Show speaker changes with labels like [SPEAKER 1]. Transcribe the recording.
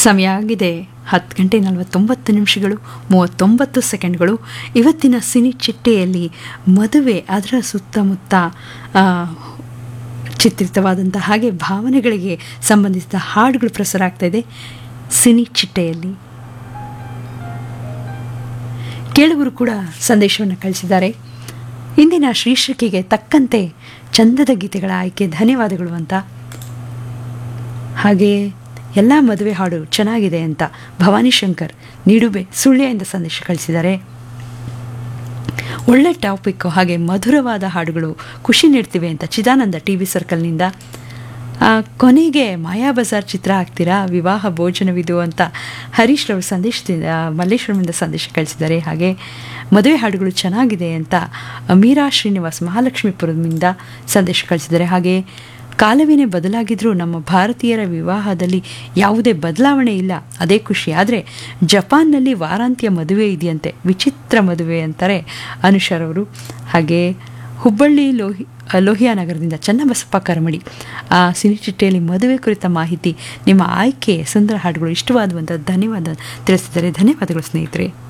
[SPEAKER 1] ಸಮಯ ಆಗಿದೆ ಹತ್ತು ಗಂಟೆ ನಲವತ್ತೊಂಬತ್ತು ನಿಮಿಷಗಳು ಮೂವತ್ತೊಂಬತ್ತು ಸೆಕೆಂಡ್ಗಳು ಇವತ್ತಿನ ಸಿನಿ ಚಿಟ್ಟೆಯಲ್ಲಿ ಮದುವೆ ಅದರ ಸುತ್ತಮುತ್ತ ಆ, ಚಿತ್ರಿತವಾದಂಥ ಹಾಗೆ ಭಾವನೆಗಳಿಗೆ ಸಂಬಂಧಿಸಿದ ಹಾಡುಗಳು ಪ್ರಸಾರ ಆಗ್ತಾ ಇದೆ ಸಿನಿ ಚಿಟ್ಟೆಯಲ್ಲಿ ಕೇಳುಗರು ಕೂಡ ಸಂದೇಶವನ್ನು ಕಳಿಸಿದ್ದಾರೆ ಇಂದಿನ ಶೀರ್ಷಿಕೆಗೆ ತಕ್ಕಂತೆ ಚಂದದ ಗೀತೆಗಳ ಆಯ್ಕೆ ಧನ್ಯವಾದಗಳು ಅಂತ ಹಾಗೆ ಎಲ್ಲ ಮದುವೆ ಹಾಡು ಚೆನ್ನಾಗಿದೆ ಅಂತ ಭವಾನಿ ಶಂಕರ್ ನೀಡುಬೆ ಸುಳ್ಯದಿಂದ ಸಂದೇಶ ಕಳಿಸಿದ್ದಾರೆ ಒಳ್ಳೆ ಟಾಪಿಕ್ ಹಾಗೆ ಮಧುರವಾದ ಹಾಡುಗಳು ಖುಷಿ ನೀಡ್ತಿವೆ ಅಂತ ಚಿದಾನಂದ ಟಿ ವಿ ಸರ್ಕಲ್ನಿಂದ ಆ, ಕೊನೆಗೆ ಮಾಯಾ ಬಜಾರ್ ಚಿತ್ರ ಹಾಕ್ತೀರಾ ವಿವಾಹ ಭೋಜನವಿದು ಅಂತ ಹರೀಶ್ ರವರು ಸಂದೇಶದಿಂದ ಮಲ್ಲೇಶ್ವರಮಿಂದ ಸಂದೇಶ ಕಳಿಸಿದ್ದಾರೆ ಹಾಗೆ ಮದುವೆ ಹಾಡುಗಳು ಚೆನ್ನಾಗಿದೆ ಅಂತ ಮೀರಾ ಶ್ರೀನಿವಾಸ್ ಮಹಾಲಕ್ಷ್ಮೀಪುರದಿಂದ ಸಂದೇಶ ಕಳಿಸಿದ್ದಾರೆ ಹಾಗೆ ಕಾಲವೇನೇ ಬದಲಾಗಿದ್ರೂ ನಮ್ಮ ಭಾರತೀಯರ ವಿವಾಹದಲ್ಲಿ ಯಾವುದೇ ಬದಲಾವಣೆ ಇಲ್ಲ ಅದೇ ಖುಷಿ ಆದರೆ ಜಪಾನ್ನಲ್ಲಿ ವಾರಾಂತ್ಯ ಮದುವೆ ಇದೆಯಂತೆ ವಿಚಿತ್ರ ಮದುವೆ ಅಂತಾರೆ ಅನುಷರವರು ಹಾಗೆ ಹುಬ್ಬಳ್ಳಿ ಲೋಹಿ ಲೋಹಿಯಾ ನಗರದಿಂದ ಚನ್ನಬಸಪ್ಪ ಕರಮಡಿ ಆ ಸಿನಿಚಿಟ್ಟೆಯಲ್ಲಿ ಮದುವೆ ಕುರಿತ ಮಾಹಿತಿ ನಿಮ್ಮ ಆಯ್ಕೆ ಸುಂದರ ಹಾಡುಗಳು ಇಷ್ಟವಾದವಂತ ಧನ್ಯವಾದ ತಿಳಿಸಿದ್ದಾರೆ ಧನ್ಯವಾದಗಳು ಸ್ನೇಹಿತರೆ